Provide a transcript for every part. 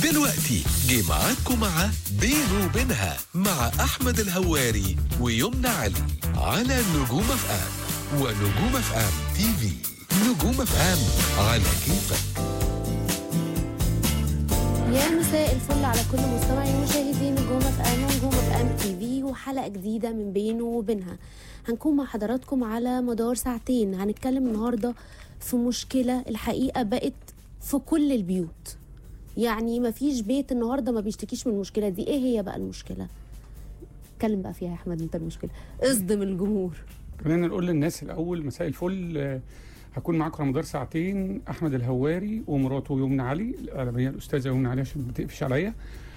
دلوقتي جه معاكم مع بينه وبينها مع أحمد الهواري ويمنى علي على نجوم اف ام ونجوم اف ام تي في نجوم اف ام على كيفك يا مساء الفل على كل مستمعي ومشاهدي نجوم اف ام ونجوم اف ام تي في وحلقه جديده من بينه وبينها هنكون مع حضراتكم على مدار ساعتين هنتكلم النهارده في مشكله الحقيقه بقت في كل البيوت يعني ما فيش بيت النهارده ما بيشتكيش من المشكله دي ايه هي بقى المشكله اتكلم بقى فيها يا احمد انت المشكله اصدم الجمهور خلينا نقول للناس الاول مساء الفل آه، هكون معاكم على مدار ساعتين احمد الهواري ومراته يمنى علي الاعلاميه الاستاذه يمنى علي عشان ما تقفش عليا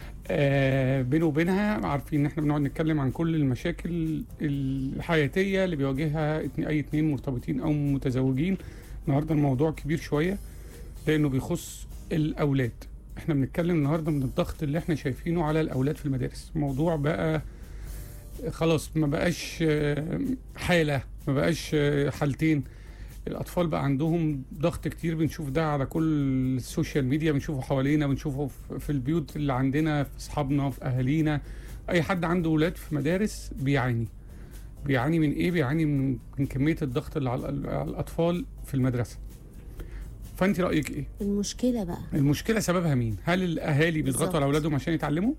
آه بينه وبينها عارفين ان احنا بنقعد نتكلم عن كل المشاكل الحياتيه اللي بيواجهها اتنين- اي اتنين مرتبطين او متزوجين النهارده الموضوع كبير شويه لانه بيخص الاولاد احنا بنتكلم النهارده من الضغط اللي احنا شايفينه على الاولاد في المدارس موضوع بقى خلاص ما بقاش آه، حاله ما بقاش آه، حالتين الاطفال بقى عندهم ضغط كتير بنشوف ده على كل السوشيال ميديا بنشوفه حوالينا بنشوفه في- في البيوت اللي عندنا في اصحابنا في اهالينا اي حد عنده ولاد في مدارس بيعاني بيعاني من ايه بيعاني من, من كميه الضغط اللي على ال- على الاطفال في المدرسه فانت رايك ايه المشكله بقى المشكله سببها مين هل الاهالي بيضغطوا بالظبط. على اولادهم عشان يتعلموا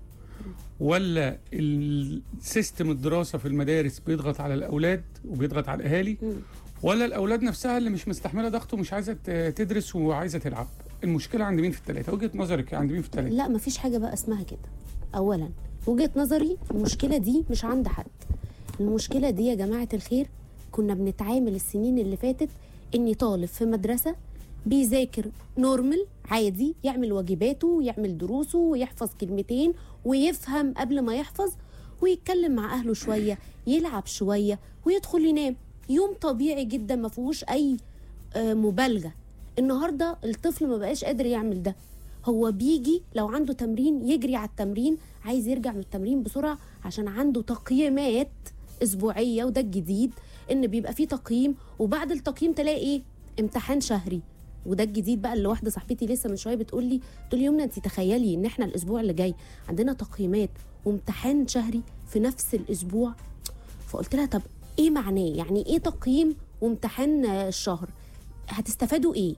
ولا السيستم الدراسه في المدارس بيضغط على الاولاد وبيضغط على الاهالي مم. ولا الاولاد نفسها اللي مش مستحمله ضغط ومش عايزه ت- تدرس وعايزه تلعب المشكله عند مين في الثلاثه وجهه نظرك عند مين في الثلاثه لا مفيش حاجة بقى اسمها كده أولا وجهة نظري المشكلة دي مش عند حد المشكلة دي يا جماعة الخير كنا بنتعامل السنين اللي فاتت إني طالب في مدرسة بيذاكر نورمال عادي يعمل واجباته ويعمل دروسه ويحفظ كلمتين ويفهم قبل ما يحفظ ويتكلم مع أهله شوية يلعب شوية ويدخل ينام يوم طبيعي جدا ما فيهوش أي آه، مبالغة النهارده الطفل ما بقاش قادر يعمل ده هو بيجي لو عنده تمرين يجري على التمرين عايز يرجع من التمرين بسرعه عشان عنده تقييمات اسبوعيه وده الجديد ان بيبقى فيه تقييم وبعد التقييم تلاقي ايه امتحان شهري وده الجديد بقى اللي واحده صاحبتي لسه من شويه بتقول لي تقول لي يمنى انت تخيلي ان احنا الاسبوع اللي جاي عندنا تقييمات وامتحان شهري في نفس الاسبوع فقلت لها طب ايه معناه يعني ايه تقييم وامتحان آه، الشهر هتستفادوا ايه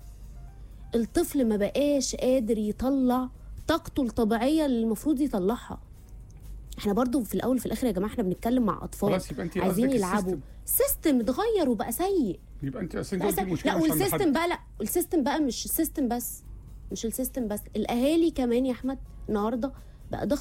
الطفل ما بقاش قادر يطلع طاقته الطبيعيه اللي المفروض يطلعها احنا برضو في الاول وفي الاخر يا جماعه احنا بنتكلم مع اطفال خلاص يبقى انت عايزين قصدك يلعبوا السيستم. سيستم اتغير وبقى سيء يبقى انت اصل انت لا, قلتي لا المشكله مش عند والسيستم حد بقى لا السيستم بقى مش السيستم بس مش السيستم بس الاهالي كمان يا احمد النهارده بقى ضغط